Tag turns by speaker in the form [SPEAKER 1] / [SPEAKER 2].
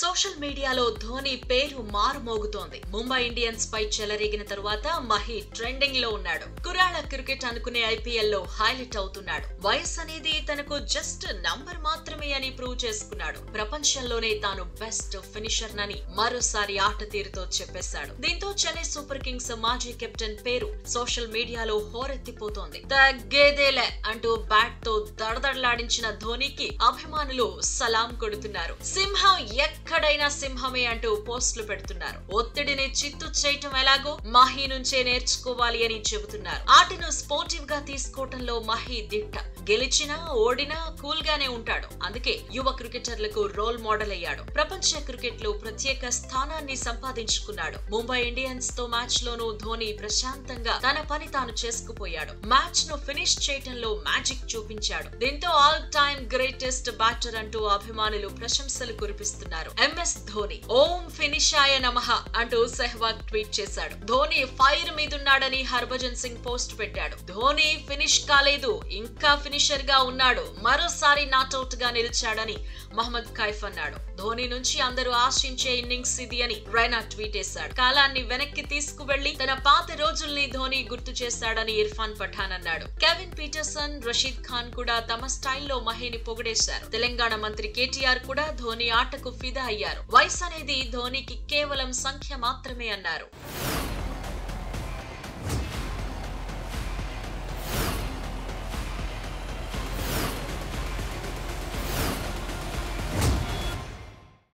[SPEAKER 1] social మీడియాలో ధోని పేరు మారుమోగుతోంది Mumbai Indians పై చెలరేగిన తరువాత మహి ట్రెండింగ్ లో ఉన్నాడు కురాళ క్రికెట్ అనుకునే ఐపీఎల్ లో హైలైట్ అవుతున్నాడు వయస్ అనేది తనకు జస్ట్ నంబర్ మాత్రమే అని ప్రూవ్ చేసుకున్నాడు ప్రపంచంలోనే తాను బెస్ట్ ఫినిషర్ నని మరోసారి ఆట తీరుతో చెప్పేశాడు దీంతో చెన్నై సూపర్ కింగ్స్ మాజీ కెప్టెన్ పేరు సోషల్ మీడియాలో హోరెత్తిపోతోంది తగ్గేదేలే అంటూ బ్యాట్ తో దడదడలాడించిన ధోనికి అభిమానులు సలాం కొడుతున్నారు సింహం ఎక్కడైనా సింహమే అంటూ పోస్టులు పెడుతున్నారు ఒత్తిడిని చిత్తు చేయటం ఎలాగో మహి నుంచే నేర్చుకోవాలి అని చెబుతున్నారు ఆటను స్పోర్టివ్ గా తీసుకోవటంలో మహి దిట్ట గెలిచినా ఓడినా కూల్ గానే ఉంటాడు అందుకే యువ క్రికెటర్లకు రోల్ మోడల్ అయ్యాడు ప్రపంచ క్రికెట్ లో ప్రత్యేక స్థానాన్ని సంపాదించుకున్నాడు ముంబై ఇండియన్స్ తో మ్యాచ్ లోనూ ధోని ప్రశాంతంగా తన పని తాను చేసుకుపోయాడు మ్యాచ్ ను ఫినిష్ చేయటంలో మ్యాజిక్ చూపించాడు దీంతో ఆల్ టైమ్ గ్రేటెస్ట్ బ్యాటర్ అంటూ అభిమానులు ప్రశంసలు కురిపిస్తున్నారు ఎంఎస్ ధోని ఓం ఫినిషాయ నమః అంటూ సెహ్వాగ్ ట్వీట్ చేశాడు ధోని ఫైర్ మీదున్నాడని హర్భజన్ సింగ్ పోస్ట్ పెట్టాడు ధోని ఫినిష్ కాలేదు ఇంకా ఫినిషర్ గా ఉన్నాడు మరోసారి నాట్అవుట్ గా నిలిచాడని మహమ్మద్ కైఫ్ అన్నాడు ధోని నుంచి అందరూ ఆశించే ఇన్నింగ్స్ ఇది అని రైనా ట్వీట్ చేశాడు కాలాన్ని వెనక్కి తీసుకువెళ్లి తన పాత రోజుల్ని ధోని గుర్తు చేశాడని ఇర్ఫాన్ పఠాన్ అన్నాడు కెవిన్ పీటర్సన్ రషీద్ ఖాన్ కూడా తమ స్టైల్లో మహిని పొగిడేశారు తెలంగాణ మంత్రి కేటీఆర్ కూడా ధోని ఆటకు ఫిదా అయ్యారు వయసు అనేది ధోనికి కేవలం సంఖ్య మాత్రమే అన్నారు